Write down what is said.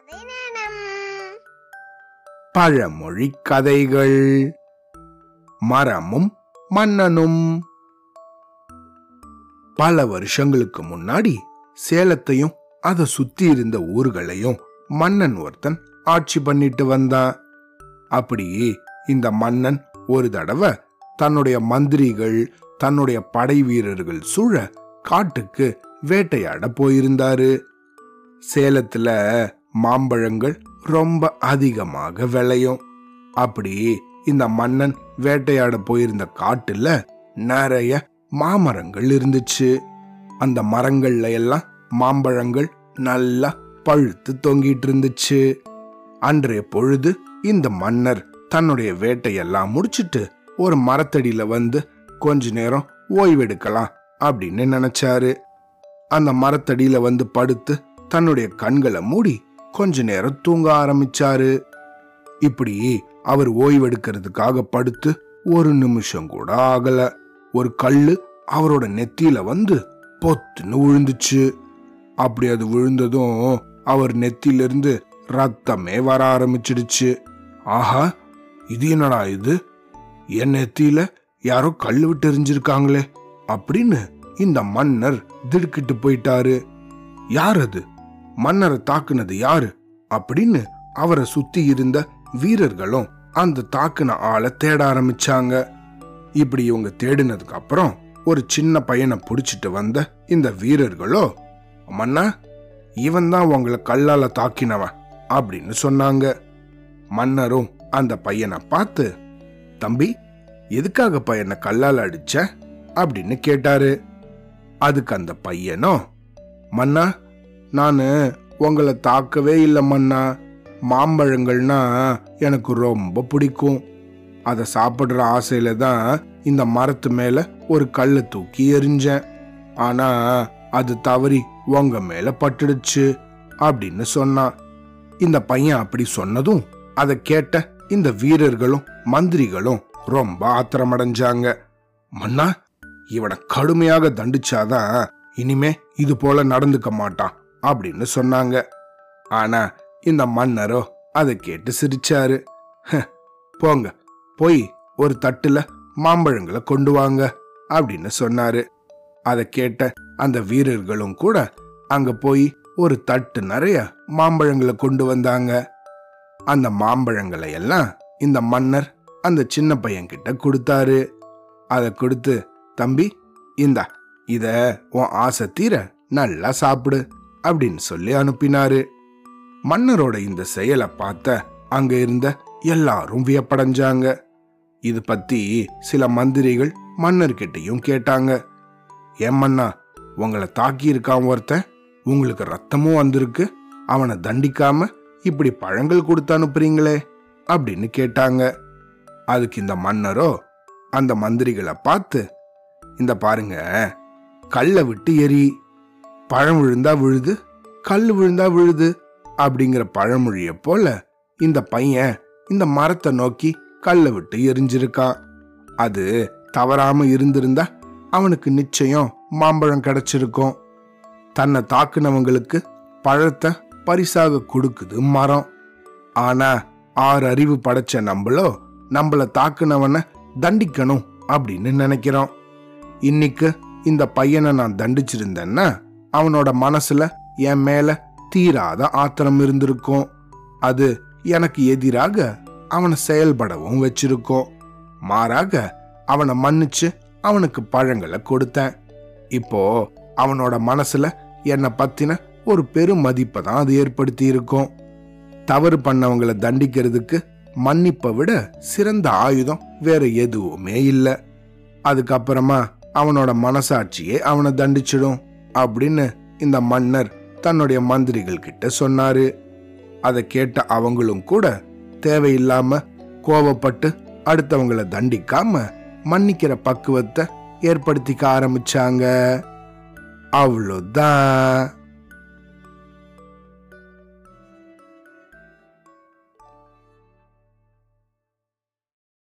கதை நேரம் பழமொழி கதைகள் மரமும் மன்னனும் பல வருஷங்களுக்கு முன்னாடி சேலத்தையும் அதை சுத்தி இருந்த ஊர்களையும் மன்னன் ஒருத்தன் ஆட்சி பண்ணிட்டு வந்தான் அப்படி இந்த மன்னன் ஒரு தடவை தன்னுடைய மந்திரிகள் தன்னுடைய படை வீரர்கள் சூழ காட்டுக்கு வேட்டையாட போயிருந்தாரு சேலத்துல மாம்பழங்கள் ரொம்ப அதிகமாக விளையும் அப்படி இந்த மன்னன் வேட்டையாட போயிருந்த காட்டுல நிறைய மாமரங்கள் இருந்துச்சு அந்த மரங்கள்ல எல்லாம் மாம்பழங்கள் நல்லா பழுத்து தொங்கிட்டு இருந்துச்சு அன்றைய பொழுது இந்த மன்னர் தன்னுடைய வேட்டையெல்லாம் முடிச்சிட்டு ஒரு மரத்தடியில வந்து கொஞ்ச நேரம் ஓய்வெடுக்கலாம் அப்படின்னு நினைச்சாரு அந்த மரத்தடியில வந்து படுத்து தன்னுடைய கண்களை மூடி கொஞ்ச நேரம் தூங்க ஆரம்பிச்சாரு இப்படி அவர் ஓய்வெடுக்கிறதுக்காக படுத்து ஒரு நிமிஷம் கூட ஆகல ஒரு கல்லு அவரோட நெத்தியில வந்து பொத்துன்னு விழுந்துச்சு அப்படி அது விழுந்ததும் அவர் நெத்தியிலிருந்து ரத்தமே வர ஆரம்பிச்சிடுச்சு ஆஹா இது என்னடா இது என் நெத்தியில யாரோ கல்லு விட்டு எரிஞ்சிருக்காங்களே அப்படின்னு இந்த மன்னர் திடுக்கிட்டு போயிட்டாரு யார் அது மன்னரை தாக்குனது யாரு அப்படின்னு அவரை சுத்தி இருந்த வீரர்களும் அந்த தாக்குன ஆளை தேட ஆரம்பிச்சாங்க இப்படி இவங்க தேடினதுக்கு அப்புறம் ஒரு சின்ன பையனை புடிச்சிட்டு வந்த இந்த வீரர்களோ மன்னா இவன் தான் உங்களை கல்லால தாக்கினவன் அப்படின்னு சொன்னாங்க மன்னரும் அந்த பையனை பார்த்து தம்பி எதுக்காக பையனை கல்லால அடிச்ச அப்படின்னு கேட்டாரு அதுக்கு அந்த பையனும் மன்னா நான் உங்களை தாக்கவே இல்லை மன்னா மாம்பழங்கள்னா எனக்கு ரொம்ப பிடிக்கும் அதை சாப்பிடுற ஆசையில தான் இந்த மரத்து மேல ஒரு கல்லை தூக்கி எறிஞ்சேன் ஆனா அது தவறி உங்க மேல பட்டுடுச்சு அப்படின்னு சொன்னான் இந்த பையன் அப்படி சொன்னதும் அதை கேட்ட இந்த வீரர்களும் மந்திரிகளும் ரொம்ப ஆத்திரமடைஞ்சாங்க மன்னா இவனை கடுமையாக தண்டிச்சாதான் இனிமே இது போல நடந்துக்க மாட்டான் அப்படின்னு சொன்னாங்க ஆனா இந்த மன்னரோ அதை கேட்டு சிரிச்சாரு "ஹ, போங்க போய் ஒரு தட்டுல மாம்பழங்களை கொண்டு வாங்க அப்படின்னு சொன்னாரு அதை கேட்ட அந்த வீரர்களும் கூட அங்க போய் ஒரு தட்டு நிறைய மாம்பழங்களை கொண்டு வந்தாங்க அந்த மாம்பழங்களை எல்லாம் இந்த மன்னர் அந்த சின்ன பையன் கிட்ட கொடுத்தாரு அதை கொடுத்து தம்பி இந்தா இத உன் ஆசை தீர நல்லா சாப்பிடு அப்படின்னு சொல்லி அனுப்பினாரு மன்னரோட இந்த செயலை பார்த்த அங்க இருந்த எல்லாரும் வியப்படைஞ்சாங்க இது பத்தி சில மந்திரிகள் மன்னர்கிட்டயும் கேட்டாங்க ஏன் மன்னா உங்களை தாக்கி இருக்கான் ஒருத்தன் உங்களுக்கு ரத்தமும் வந்திருக்கு அவனை தண்டிக்காம இப்படி பழங்கள் கொடுத்து அனுப்புறீங்களே அப்படின்னு கேட்டாங்க அதுக்கு இந்த மன்னரோ அந்த மந்திரிகளை பார்த்து இந்த பாருங்க கல்லை விட்டு எரி பழம் விழுந்தா விழுது கல் விழுந்தா விழுது அப்படிங்கிற பழமொழிய போல இந்த பையன் இந்த மரத்தை நோக்கி கல்லை விட்டு எரிஞ்சிருக்கான் அது தவறாம இருந்திருந்தா அவனுக்கு நிச்சயம் மாம்பழம் கிடைச்சிருக்கும் தன்னை தாக்குனவங்களுக்கு பழத்தை பரிசாக கொடுக்குது மரம் ஆனா ஆறு அறிவு படைச்ச நம்மளோ நம்மள தாக்குனவனை தண்டிக்கணும் அப்படின்னு நினைக்கிறோம் இன்னைக்கு இந்த பையனை நான் தண்டிச்சிருந்தேன்னா அவனோட மனசுல என் மேல தீராத ஆத்திரம் இருந்திருக்கும் அது எனக்கு எதிராக அவனை செயல்படவும் வச்சிருக்கோம் மாறாக அவனை மன்னிச்சு அவனுக்கு பழங்களை கொடுத்தேன் இப்போ அவனோட மனசுல என்னை பத்தின ஒரு பெரும் மதிப்பை தான் அது ஏற்படுத்தி இருக்கும் தவறு பண்ணவங்களை தண்டிக்கிறதுக்கு மன்னிப்பை விட சிறந்த ஆயுதம் வேற எதுவுமே இல்லை அதுக்கப்புறமா அவனோட மனசாட்சியே அவனை தண்டிச்சிடும் அப்படின்னு இந்த மன்னர் தன்னுடைய மந்திரிகள் கிட்ட சொன்னாரு அதை கேட்ட அவங்களும் கூட தேவையில்லாம கோவப்பட்டு அடுத்தவங்களை தண்டிக்காம மன்னிக்கிற பக்குவத்தை ஏற்படுத்திக்க ஆரம்பிச்சாங்க அவ்வளோதான்